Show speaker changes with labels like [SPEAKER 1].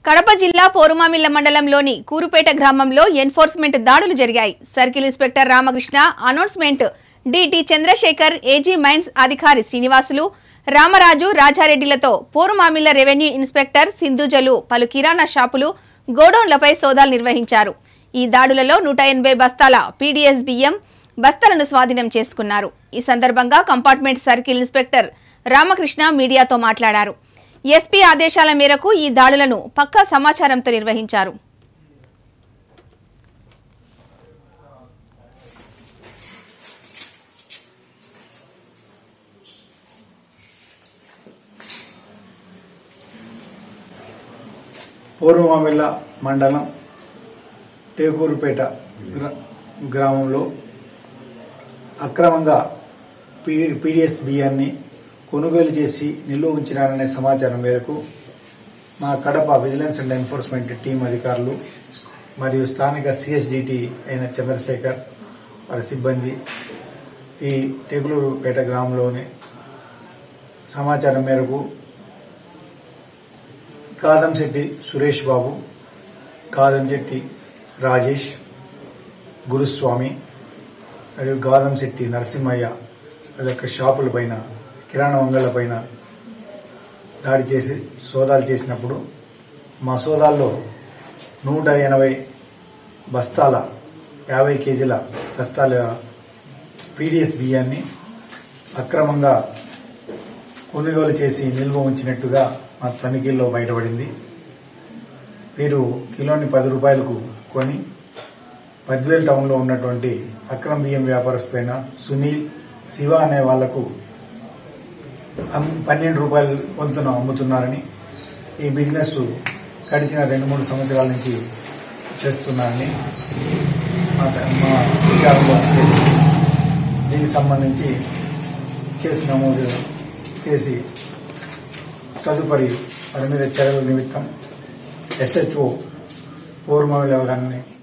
[SPEAKER 1] కడప జిల్లా పోరుమామిళ్ల మండలంలోని కూరుపేట గ్రామంలో ఎన్ఫోర్స్మెంట్ దాడులు జరిగాయి circle inspector Ramakrishna announcement DT Chandrasekhar AG mines అధికారి శ్రీనివాసులు రామరాజు రాజారెడ్డిలతో పోరుమామిళ్ల రెవెన్యూ ఇన్స్పెక్టర్ సింధుజలు పలు కిరాణా షాపులు గోడౌన్లపై సోదాలు నిర్వహించారు ఈ దాడులలో నూట ఎనభై బస్తాల పీడీఎస్ బియ్యం బస్తాలను స్వాధీనం చేసుకున్నారు ఈ సందర్భంగా కంపార్ట్మెంట్ సర్కిల్ ఇన్స్పెక్టర్ రామకృష్ణ మీడియాతో మాట్లాడారు ఎస్పీ ఆదేశాల మేరకు ఈ దాడులను పక్కా సమాచారంతో నిర్వహించారు
[SPEAKER 2] పూర్వమామిళ్ళ మండలం టేకూరుపేట గ్రా- గ్రామంలో అక్రమంగా పీ పీడిఎస్ బియ్యాన్ని కొనుగోలు చేసి నిల్వ ఉంచినారనే సమాచారం మేరకు మా Kadapa vigilance and enforcement team అధికారులు మరియు స్థానిక సిఎస్డిటి అయిన చంద్రశేఖర్ వారి సిబ్బంది ఈ టేకులూరుపేట గ్రామంలోని సమాచారం మేరకు కాదంశెట్టి సురేష్ బాబు కాదంశెట్టి రాజేష్ గురుస్వామి మరియు గాదంశెట్టి నరసింహయ్య వీళ్ళ యొక్క షాపుల పైన కిరాణా అంగళ్ళ పైన దాడి చేసి సోదాలు చేసినప్పుడు మా సోదాల్లో నూట ఎనభై బస్తాల యాభై కేజీల బస్తాల పీడిఎస్ బియ్యాన్ని అక్రమంగా కొనుగోలు చేసి నిల్వ ఉంచినట్టుగా మా తనిఖీల్లో బయటపడింది వీరు కిలోని పది రూపాయలకు కొని పద్వేల్ టౌన్లో ఉన్నటువంటి అక్రమ బియ్యం వ్యాపారస్తులైన సునీల్ శివ అనే వాళ్లకు అమ్- పన్నెండు రూపాయల వంతున అమ్ముతున్నారని ఈ బిజినెస్ గడిచిన రెండు మూడు సంవత్సరాల నుంచి చేస్తున్నారని మా త- మా విచారణలో తేలింది. దీనికి సంబంధించి కేసు నమోదు చేసి తదుపరి వారి మీద చర్యల నిమిత్తం ఎస్హెచ్ఓ పూర్వమౌలి గారిని